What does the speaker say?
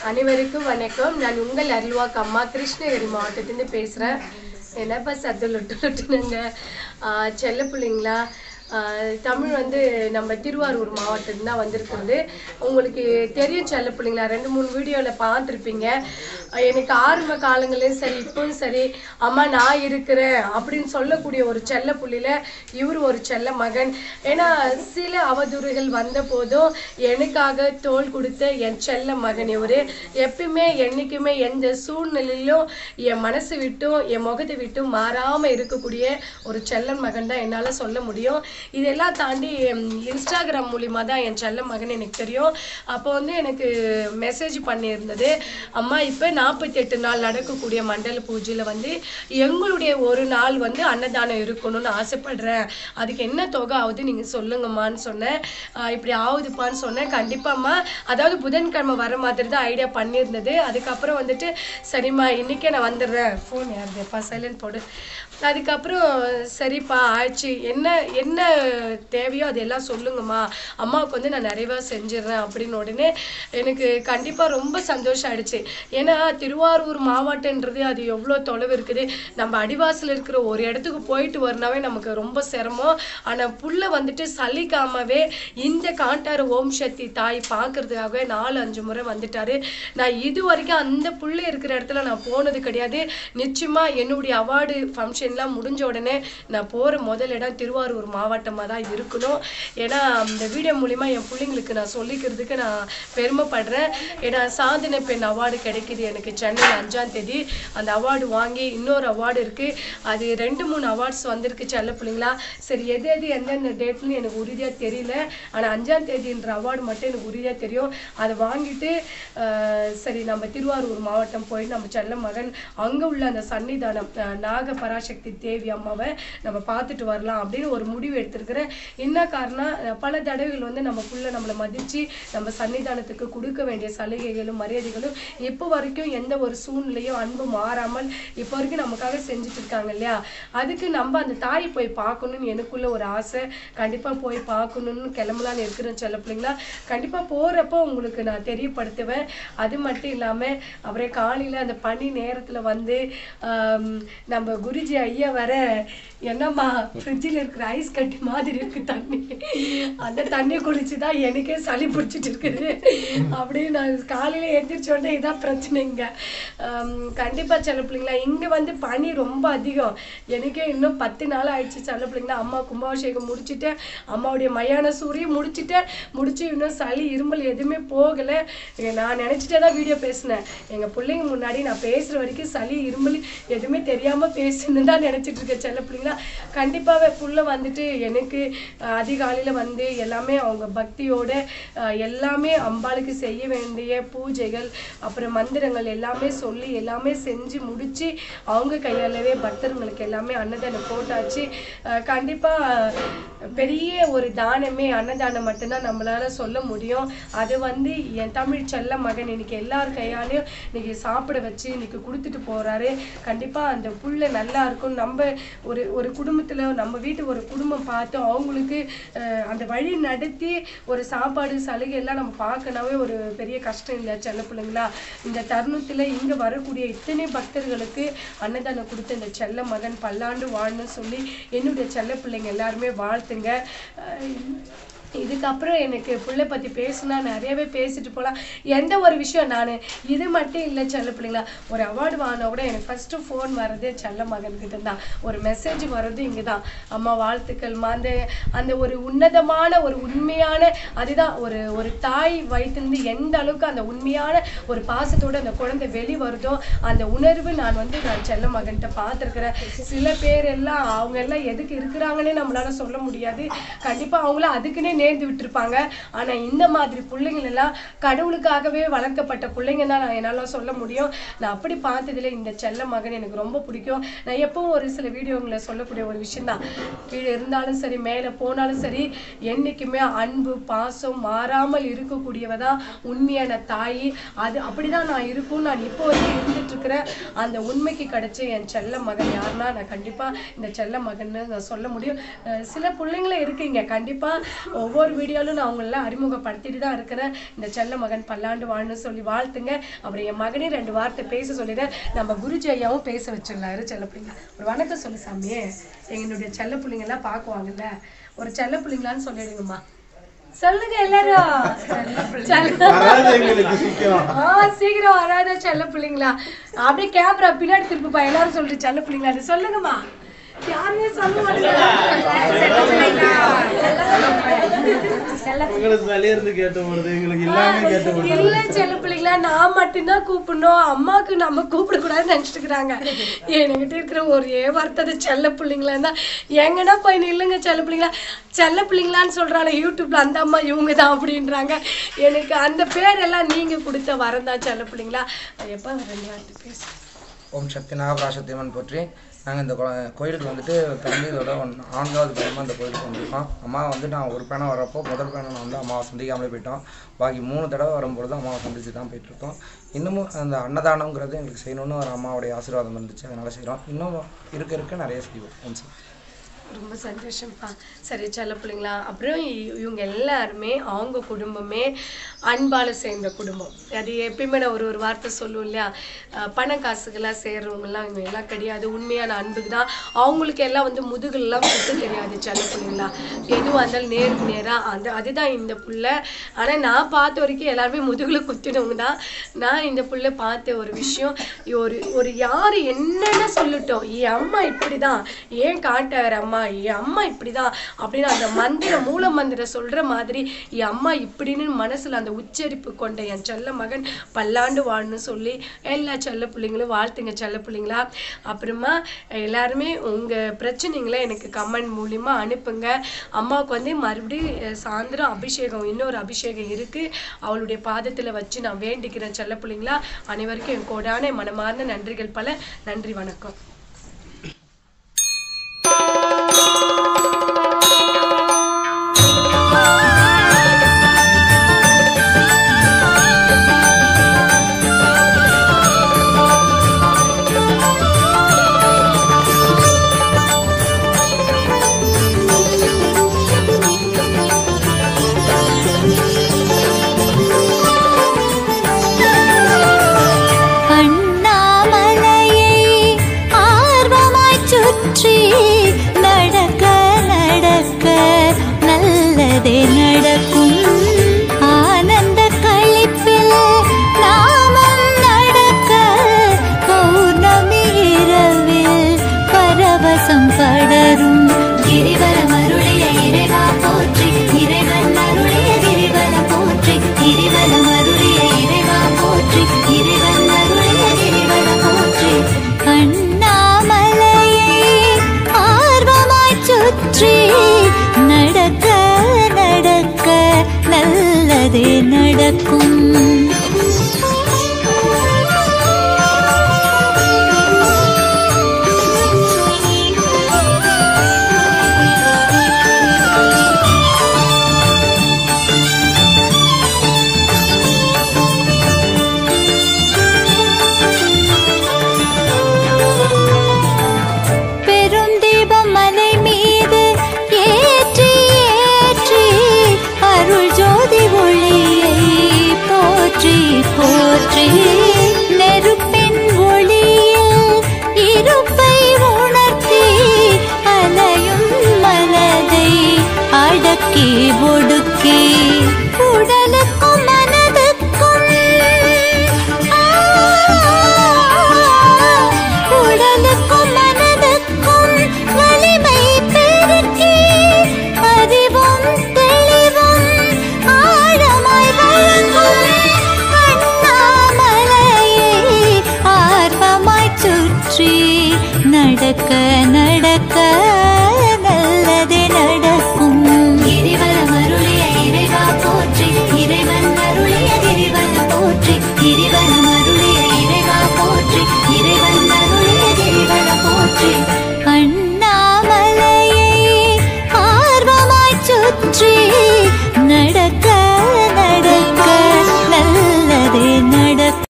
அனைவருக்கும் வணக்கம் நான் உங்கள் அருள்வாக்கு அம்மா கிருஷ்ணகிரி மாவட்டத்திலேருந்து பேசுகிறேன் என்னப்பா சத்து லொட்டு லொட்டுனுங்க ஆஹ் செல்ல பிள்ளைங்களா ஆஹ் தமிழ் வந்து நம்ம திருவாரூர் மாவட்டத்துல தான் வந்திருக்கிறது உங்களுக்கு தெரியும் செல்ல பிள்ளைங்களா ரெண்டு மூணு வீடியோவில் பார்த்துருப்பீங்க எனக்கு ஆரம்ப காலங்களையும் சரி இப்பவும் சரி அம்மா நான் இருக்கிறேன் அப்படின்னு சொல்லக்கூடிய ஒரு செல்ல புள்ளியில இவர் ஒரு செல்ல மகன் ஏன்னா சில அவதூறுகள் வந்த போதும் எனக்காக தோல் கொடுத்த என் செல்ல மகன் இவரு எப்பயுமே என்னைக்குமே எந்த சூழ்நிலையிலும் என் மனசு விட்டும் என் முகத்தை விட்டும் மாறாம இருக்கக்கூடிய ஒரு செல்ல மகன் தான் என்னால சொல்ல முடியும் இதெல்லாம் தாண்டி ம், இன்ஸ்டாகிராம் மூலியமா தான் என் செல்ல மகன் எனக்கு தெரியும் அப்போ வந்து எனக்கு மெசேஜ் பண்ணியிருந்தது அம்மா இப்போ நாற்பத்தி எட்டு நாள் நடக்கக்கூடிய மண்டல பூஜையில வந்து எங்களுடைய ஒரு நாள் வந்து அன்னதானம் இருக்கணும்னு ஆசைப்படுறேன் அதுக்கு என்ன தொகை ஆகுது நீங்க சொல்லுங்கம்மான்னு சொன்னேன் ஆஹ் இப்படி ஆகுதுப்பான்னு சொன்னேன் கண்டிப்பாம்மா அதாவது புதன்கிழமை வர மாதிரி தான் ஐடியா பண்ணியிருந்தது அதுக்கப்புறம் வந்துட்டு சரிம்மா இன்னைக்கே நான் வந்துடுறேன் ஃபோன் யாருதுப்பா சைலண்ட் போடு அதுக்கப்புறம் சரிப்பா ஆயிடுச்சு என்ன என்ன தேவையோ அதெல்லாம் சொல்லுங்கம்மா அம்மாவுக்கு வந்து நான் நிறைவா செஞ்சிடுறேன் அப்படின்னு உடனே எனக்கு கண்டிப்பாக ரொம்ப சந்தோஷம் ஆயிடுச்சு ஏன்னா திருவாரூர் மாவட்டன்றது அது எவ்வளோ தொலைவு இருக்குது நம்ம அடிவாசல் இருக்கிற ஒரு இடத்துக்கு போயிட்டு வரனாவே நமக்கு ரொம்ப சிரமம் ஆனால் புள்ள வந்துட்டு சலிக்காமவே இந்த காட்டாறு ஓம் சக்தி தாய் பார்க்கறதுக்காகவே நாலு அஞ்சு முறை வந்துட்டாரு நான் இது வரைக்கும் அந்த புள்ள இருக்கிற இடத்துல நான் போனது கிடையாது நிச்சயமா என்னுடைய அவார்டு ஃபங்க்ஷன்லாம் முடிஞ்ச உடனே நான் போகிற முதல் இடம் திருவாரூர் மாவட்டமாக தான் இருக்கணும் ஏன்னா இந்த வீடியோ மூலிமா என் பிள்ளைங்களுக்கு நான் சொல்லிக்கிறதுக்கு நான் பெருமைப்படுறேன் ஏன்னா சாதனை பெண் அவார்டு கிடைக்குது எனக்கு சென்னையில் அஞ்சாம் தேதி அந்த அவார்டு வாங்கி இன்னொரு அவார்டு இருக்கு அது ரெண்டு மூணு அவார்ட்ஸ் வந்திருக்கு செல்ல பிள்ளைங்களா சரி எது எது எந்தெந்த டேட்னு எனக்கு உறுதியாக தெரியல ஆனால் அஞ்சாம் தேதின்ற அவார்டு மட்டும் எனக்கு உறுதியாக தெரியும் அதை வாங்கிட்டு ஆஹ், சரி நம்ம திருவாரூர் மாவட்டம் போய் நம்ம செல்ல மகன் அங்கே உள்ள அந்த சன்னிதானம் ஆஹ், நாக பராசக்தி தேவி அம்மாவை நம்ம பார்த்துட்டு வரலாம் அப்படின்னு ஒரு முடிவு எடுத்திருக்கிறேன் என்ன காரணம் அஹ், பல தடவைகள் வந்து நம்ம புள்ள நம்மளை மதிச்சு நம்ம சன்னிதானத்துக்கு கொடுக்க வேண்டிய சலுகைகளும் மரியாதைகளும் இப்போ வரைக்கும் எந்த ஒரு சூழ்நிலையும் அன்பு மாறாமல் இப்போ வரைக்கும் நமக்காக செஞ்சுட்டு இருக்காங்க இல்லையா அதுக்கு நம்ம அந்த தாயை போய் பார்க்கணும்னு எனக்குள்ள ஒரு ஆசை கண்டிப்பா போய் பார்க்கணும்னு கிளம்பலான்னு இருக்கிறேன் செல்ல பிள்ளைங்களா கண்டிப்பா போறப்போ உங்களுக்கு நான் தெரியப்படுத்துவேன் அது மட்டும் இல்லாம அப்புறம் காலையில அந்த பனி நேரத்துல வந்து ஆம், நம்ம குருஜி ஐயா வர என்னம்மா ஃப்ரிட்ஜில் இருக்கிற ஐஸ் கட்டி மாதிரி இருக்கு தண்ணி அந்த தண்ணி குடிச்சு தான் எனக்கே சளி பிடிச்சிட்டு இருக்குது அப்படியே நான் காலையில எந்திரிச்ச உடனே இதான் பிரச்சனைங்க ஆம், கண்டிப்பா சில பிள்ளைங்களா இங்க வந்து பனி ரொம்ப அதிகம் எனக்கே இன்னும் பத்து நாள் ஆயிடுச்சு சில பிள்ளைங்களா அம்மா கும்பாபிஷேகம் முடிச்சுட்டேன் அம்மாவுடைய மயான சூரியம் முடிச்சுட்டேன் முடிச்சு இன்னும் சளி இருமல் எதுவுமே போகல இங்க நான் நினைச்சிட்டே தான் வீடியோ பேசினேன் எங்க பிள்ளைங்க முன்னாடி நான் பேசுற வரைக்கும் சளி இருமல் எதுவுமே தெரியாம பேசணும்னு தான் நினைச்சிட்டு இருக்கேன் சில பிள்ளைங்களா கண்டிப்பாவே புள்ள வந்துட்டு எனக்கு அஹ், அதிகாலையில வந்து எல்லாமே அவங்க பக்தியோட அஹ், எல்லாமே அம்பாளுக்கு செய்ய வேண்டிய பூஜைகள் அப்புறம் மந்திரங்கள் எல்லாமே சொல்லி எல்லாமே செஞ்சு முடிச்சு அவங்க கையாலவே பக்தர்களுக்கு எல்லாமே அன்னதானம் போட்டாச்சு அஹ், கண்டிப்பா அஹ், பெரிய ஒரு தானமே அன்னதானம் மட்டும்தான் நம்மளால சொல்ல முடியும் அது வந்து என் தமிழ் செல்ல மகன் இன்னைக்கு எல்லார் கையாலையும் இன்னைக்கு சாப்பிட வச்சு இன்னைக்கு கொடுத்துட்டு போறாரு கண்டிப்பா அந்த புள்ள நல்லா இருக்கும் நம்ம ஒரு ஒரு குடும்பத்துல நம்ம வீட்டு ஒரு குடும்பம் பார்த்து அவங்களுக்கு அஹ், அந்த வழி நடத்தி ஒரு சாப்பாடு சலுகை எல்லாம் நம்ம பார்க்கனாவே ஒரு பெரிய கஷ்டம் இல்லையா செல்ல பிள்ளைங்களா இந்த தருணத்துல இங்க வரக்கூடிய இத்தனை பக்தர்களுக்கு அன்னதானம் கொடுத்த இந்த செல்ல மகன் பல்லாண்டு வாழணும்னு சொல்லி என்னுடைய செல்ல பிள்ளைங்க எல்லாருமே வாழ்த்துங்க அஹ் இதுக்கப்புறம் எனக்கு புள்ளை பத்தி பேசுனா நிறையவே பேசிட்டு போகலாம் எந்த ஒரு விஷயம் நான் இது மட்டும் இல்லை செல்ல பிள்ளைங்களா ஒரு அவார்டு வாங்கினா கூட எனக்கு ஃபர்ஸ்ட் ஃபோன் வர்றதே செல்ல மகன்கிட்ட தான் ஒரு மெசேஜ் வர்றது இங்கே தான் அம்மா வாழ்த்துக்கள்மா அந்த அந்த ஒரு உன்னதமான ஒரு உண்மையான அதுதான் ஒரு ஒரு தாய் வயிற்றுலேருந்து எந்த அளவுக்கு அந்த உண்மையான ஒரு பாசத்தோட அந்த குழந்தை வெளி வருதோ அந்த உணர்வு நான் வந்து நான் செல்ல மகன்கிட்ட பார்த்துருக்குறேன் சில பேர் எல்லாம் அவங்க எல்லாம் எதுக்கு இருக்கிறாங்கன்னே நம்மளால சொல்ல முடியாது கண்டிப்பா அவங்கள அதுக்குன்னே நேர்ந்து விட்டுருப்பாங்க ஆனா இந்த மாதிரி பிள்ளைங்கள் எல்லாம் கடவுளுக்காகவே வளர்க்கப்பட்ட பிள்ளைங்க தான் நான் என்னால சொல்ல முடியும் நான் அப்படி பார்த்ததுல இந்த செல்ல மகன் எனக்கு ரொம்ப பிடிக்கும் நான் எப்பவும் ஒரு சில வீடியோங்களை சொல்லக்கூடிய ஒரு விஷயம் தான் கீழே இருந்தாலும் சரி மேலே போனாலும் சரி என்னைக்குமே அன்பு பாசம் மாறாமல் இருக்கக்கூடியவ தான் உண்மையான தாய் அது அப்படிதான் நான் இருக்கும் நான் இப்போ வரைக்கும் இருந்துட்டு இருக்கிறேன் அந்த உண்மைக்கு கிடைச்ச என் செல்ல மகன் யாருன்னா நான் கண்டிப்பா இந்த செல்ல மகன்னு நான் சொல்ல முடியும் அஹ் சில பிள்ளைங்களே இருக்கீங்க கண்டிப்பா ஒவ்வொரு ஒவ்வொரு வீடியோலும் நான் உங்களெல்லாம் அறிமுகப்படுத்திட்டு தான் இருக்கிறேன் இந்த செல்ல மகன் பல்லாண்டு வாழணும்னு சொல்லி வாழ்த்துங்க அப்புறம் என் மகனே ரெண்டு வார்த்தை பேச சொல்லிடுறேன் நம்ம குருஜி ஐயாவும் பேச வச்சிடலாரு செல்ல பிள்ளைங்க ஒரு வணக்கம் சொல்லு சாமியே எங்களுடைய செல்ல பிள்ளைங்க எல்லாம் பார்க்குவாங்கல்ல ஒரு செல்ல பிள்ளைங்களான்னு சொல்லிடுங்கம்மா சொல்லுங்க எல்லாரும் செல்ல வராது எங்களுக்கு சீக்கிரம் ஆ சீக்கிரம் வராத செல்ல பிள்ளைங்களா அப்படியே கேமரா பின்னாடி திருப்பிப்பா எல்லாரும் சொல்லிட்டு செல்ல பிள்ளைங்களா அது சொல்லுங்கம்மா யாருமே சொல்ல மாட்டேங்கிறாங்க உங்களுக்கு வெளியே இருந்து கேட்டு வருது எங்களுக்கு எல்லாமே கேட்டு வருது இல்ல செல்ல பிள்ளைங்களா நான் மட்டும்தான் கூப்பிடணும் அம்மாவுக்கு நம்ம கூப்பிடக்கூடாதுன்னு நினைச்சிட்டு இருக்கிறாங்க என்கிட்ட இருக்கிற ஒரே வார்த்தை செல்ல பிள்ளைங்களா தான் எங்கன்னா போய் நில்லுங்க செல்ல பிள்ளைங்களா செல்ல பிள்ளைங்களான்னு சொல்றாங்க யூடியூப்ல அந்த அம்மா இவங்க தான் அப்படின்றாங்க எனக்கு அந்த பேரெல்லாம் நீங்க கொடுத்த வரம் தான் செல்ல பிள்ளைங்களா எப்ப ரெண்டு வார்த்தை பேசு ஓம் சக்தி நாகபராசத்தியம்மன் போற்றி நாங்கள் இந்த கோ- கோயிலுக்கு வந்துட்டு பிறந்து இதோட ஒன் நான்காவது பயணமாக இந்த கோயிலுக்கு வந்திருக்கோம் அம்மா வந்து நான் ஒரு பயணம் வரப்போ முதல் பயணம் நான் வந்து அம்மாவை சந்திக்காமலே போயிட்டோம் பாக்கி மூணு தடவை வரும்பொழுது அம்மாவை சந்திச்சு தான் போயிட்டுருக்கோம் இன்னமும் அந்த அன்னதானங்கிறது எங்களுக்கு செய்யணும்னு ஒரு அம்மாவுடைய ஆசீர்வாதம் இருந்துச்சு அதனால் செய்கிறோம் இன்னும் இருக்க இருக்க நிறைய செய்வோம் ஓம் சக்தி ரொம்ப சந்தோஷம்ப்பா சரி செல்ல பிள்ளைங்களா அப்புறம் இ- இவங்க எல்லாருமே அவங்க குடும்பமே அன்பால சேர்ந்த குடும்பம் அது எப்பயுமே நான் ஒரு ஒரு வார்த்தை சொல்லுவோம் இல்லையா அஹ் பண காசுக்கெல்லாம் சேர்றவங்கலாம் இவங்க எல்லாம் கிடையாது உண்மையான அன்புக்கு தான் அவங்களுக்கு எல்லாம் வந்து முதுகுலாம் சுத்த தெரியாது செல்ல பிள்ளைங்களா எதுவாக இருந்தாலும் நேருக்கு நேராக அந்த அதுதான் இந்த புள்ள ஆனால் நான் பார்த்த வரைக்கும் எல்லாருமே முதுகுல குத்தினவங்க தான் நான் இந்த புள்ள பார்த்த ஒரு விஷயம் ஒரு ஒரு யார் என்னென்ன சொல்லட்டும் என் அம்மா இப்படிதான் ஏன் காட்டார் அம்மா என் அம்மா இப்படிதான் அப்படின்னு அந்த மந்திர மூல மந்திரம் சொல்ற மாதிரி என் அம்மா இப்படின்னு மனசுல அந்த உச்சரிப்பு கொண்ட என் செல்ல மகன் பல்லாண்டு வாழணும்னு சொல்லி எல்லா செல்ல பிள்ளைங்களும் வாழ்த்துங்க செல்ல பிள்ளைங்களா அப்புறமா எல்லாருமே உங்க பிரச்சனைகளை எனக்கு கமெண்ட் மூலியமா அனுப்புங்க அம்மாவுக்கு வந்து மறுபடியும் அஹ், சாயந்தரம் அபிஷேகம் இன்னொரு அபிஷேகம் இருக்கு அவளுடைய பாதத்துல வச்சு நான் வேண்டிக்கிறேன் செல்ல பிள்ளைங்களா அனைவருக்கும் என் கோடான மனமார்ந்த நன்றிகள் பல நன்றி வணக்கம் அண்ணாமலையை ஆர்வமாய் சுற்றி நடக்க நடக்க நல்லதே நடக்கும் ஆனந்த களிப்பில் நாமம் நடக்க பௌர்ணமி இரவில் பரவசம் படரும் கிரிவலம் அருளிய இறைவா போற்றி இறைவன் அருளிய கிரிவலம் போற்றி கிரிவலம் அருளிய இறைவா போற்றி இறைவன் அருளிய கிரிவலம் போற்றி அண்ணாமலையை ஆர்வமாய் சுற்றி நடக்க நடக்க நல்லதே நடக்கும்